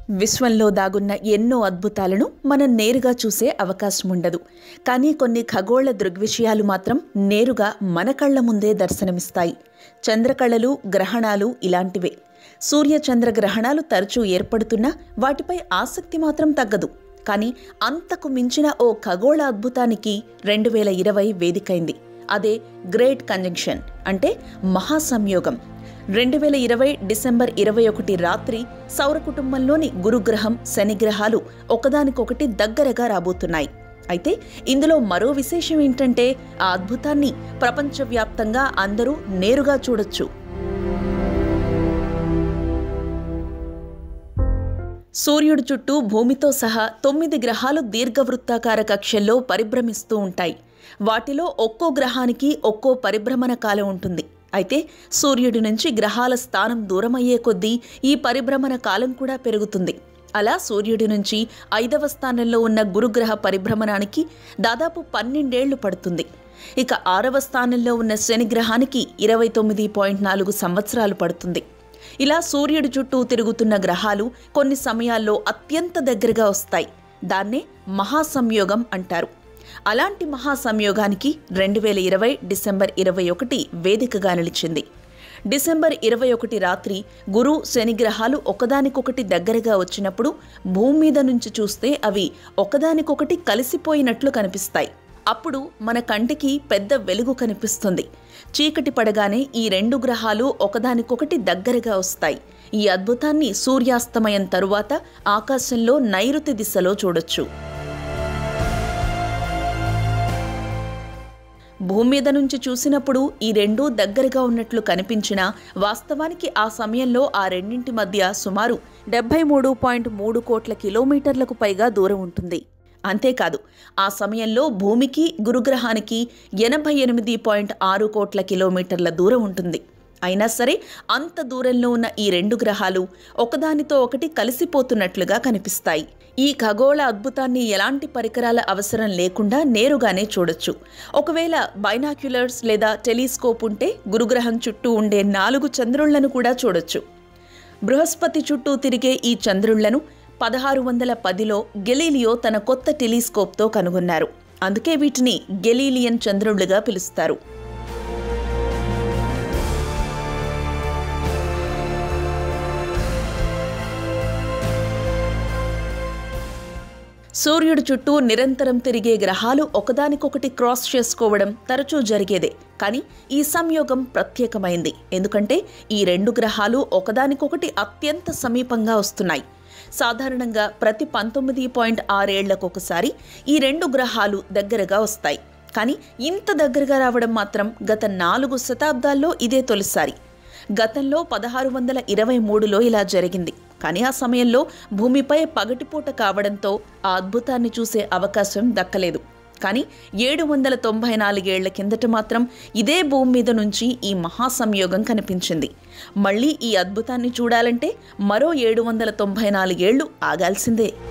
విశ్వంలో దాగున్న ఎన్నో అద్భుతాలను మనం నేరుగా చూసే అవకాశం ఉండదు కానీ కొన్ని ఖగోళ దృగ్విషయాలు మాత్రం నేరుగా మన కళ్ళ ముందే దర్శనమిస్తాయి చంద్రకళలు గ్రహణాలు ఇలాంటివే సూర్య చంద్ర గ్రహణాలు తరచూ ఏర్పడుతున్నా వాటిపై ఆసక్తి మాత్రం తగ్గదు కానీ అంతకు మించిన ఓ ఖగోళ అద్భుతానికి రెండు వేల ఇరవై వేదికైంది అదే గ్రేట్ కంజంక్షన్ అంటే మహాసంయోగం రెండు వేల ఇరవై డిసెంబర్ ఇరవై ఒకటి రాత్రి సౌర కుటుంబంలోని గురుగ్రహం శనిగ్రహాలు ఒకదానికొకటి దగ్గరగా రాబోతున్నాయి అయితే ఇందులో మరో విశేషం ఏంటంటే ఆ అద్భుతాన్ని ప్రపంచవ్యాప్తంగా అందరూ నేరుగా చూడొచ్చు సూర్యుడి చుట్టూ భూమితో సహా తొమ్మిది గ్రహాలు దీర్ఘవృత్తాకార కక్షల్లో పరిభ్రమిస్తూ ఉంటాయి వాటిలో ఒక్కో గ్రహానికి ఒక్కో పరిభ్రమణ కాలం ఉంటుంది అయితే సూర్యుడి నుంచి గ్రహాల స్థానం దూరమయ్యే కొద్దీ ఈ పరిభ్రమణ కాలం కూడా పెరుగుతుంది అలా సూర్యుడి నుంచి ఐదవ స్థానంలో ఉన్న గురుగ్రహ పరిభ్రమణానికి దాదాపు పన్నెండేళ్లు పడుతుంది ఇక ఆరవ స్థానంలో ఉన్న శని గ్రహానికి ఇరవై తొమ్మిది పాయింట్ నాలుగు సంవత్సరాలు పడుతుంది ఇలా సూర్యుడి చుట్టూ తిరుగుతున్న గ్రహాలు కొన్ని సమయాల్లో అత్యంత దగ్గరగా వస్తాయి దాన్నే మహాసంయోగం అంటారు అలాంటి మహాసంయోగానికి రెండు వేల ఇరవై డిసెంబర్ ఇరవై ఒకటి వేదికగా నిలిచింది డిసెంబర్ ఇరవై ఒకటి రాత్రి గురు శని గ్రహాలు ఒకదానికొకటి దగ్గరగా వచ్చినప్పుడు భూమి మీద నుంచి చూస్తే అవి ఒకదానికొకటి కలిసిపోయినట్లు కనిపిస్తాయి అప్పుడు మన కంటికి పెద్ద వెలుగు కనిపిస్తుంది చీకటి పడగానే ఈ రెండు గ్రహాలు ఒకదానికొకటి దగ్గరగా వస్తాయి ఈ అద్భుతాన్ని సూర్యాస్తమయం తరువాత ఆకాశంలో నైరుతి దిశలో చూడొచ్చు భూమి మీద నుంచి చూసినప్పుడు ఈ రెండూ దగ్గరగా ఉన్నట్లు కనిపించినా వాస్తవానికి ఆ సమయంలో ఆ రెండింటి మధ్య సుమారు డెబ్బై మూడు పాయింట్ మూడు కోట్ల కిలోమీటర్లకు పైగా దూరం ఉంటుంది అంతేకాదు ఆ సమయంలో భూమికి గురుగ్రహానికి ఎనభై ఎనిమిది పాయింట్ ఆరు కోట్ల కిలోమీటర్ల దూరం ఉంటుంది అయినా సరే అంత దూరంలో ఉన్న ఈ రెండు గ్రహాలు ఒకదానితో ఒకటి కలిసిపోతున్నట్లుగా కనిపిస్తాయి ఈ ఖగోళ అద్భుతాన్ని ఎలాంటి పరికరాల అవసరం లేకుండా నేరుగానే చూడొచ్చు ఒకవేళ బైనాక్యులర్స్ లేదా టెలిస్కోప్ ఉంటే గురుగ్రహం చుట్టూ ఉండే నాలుగు చంద్రుళ్లను కూడా చూడొచ్చు బృహస్పతి చుట్టూ తిరిగే ఈ చంద్రుళ్లను పదహారు వందల పదిలో గెలీలియో తన కొత్త టెలిస్కోప్తో కనుగొన్నారు అందుకే వీటిని గెలీలియన్ చంద్రుళ్లుగా పిలుస్తారు సూర్యుడు చుట్టూ నిరంతరం తిరిగే గ్రహాలు ఒకదానికొకటి క్రాస్ చేసుకోవడం తరచూ జరిగేదే కానీ ఈ సంయోగం ప్రత్యేకమైంది ఎందుకంటే ఈ రెండు గ్రహాలు ఒకదానికొకటి అత్యంత సమీపంగా వస్తున్నాయి సాధారణంగా ప్రతి పంతొమ్మిది పాయింట్ ఆరేళ్లకు ఒకసారి ఈ రెండు గ్రహాలు దగ్గరగా వస్తాయి కానీ ఇంత దగ్గరగా రావడం మాత్రం గత నాలుగు శతాబ్దాల్లో ఇదే తొలిసారి గతంలో పదహారు వందల ఇరవై మూడులో ఇలా జరిగింది కానీ ఆ సమయంలో భూమిపై పగటిపూట కావడంతో ఆ అద్భుతాన్ని చూసే అవకాశం దక్కలేదు కానీ ఏడు వందల తొంభై నాలుగేళ్ల కిందట మాత్రం ఇదే భూమి మీద నుంచి ఈ మహాసంయోగం కనిపించింది మళ్ళీ ఈ అద్భుతాన్ని చూడాలంటే మరో ఏడు వందల తొంభై నాలుగేళ్లు ఆగాల్సిందే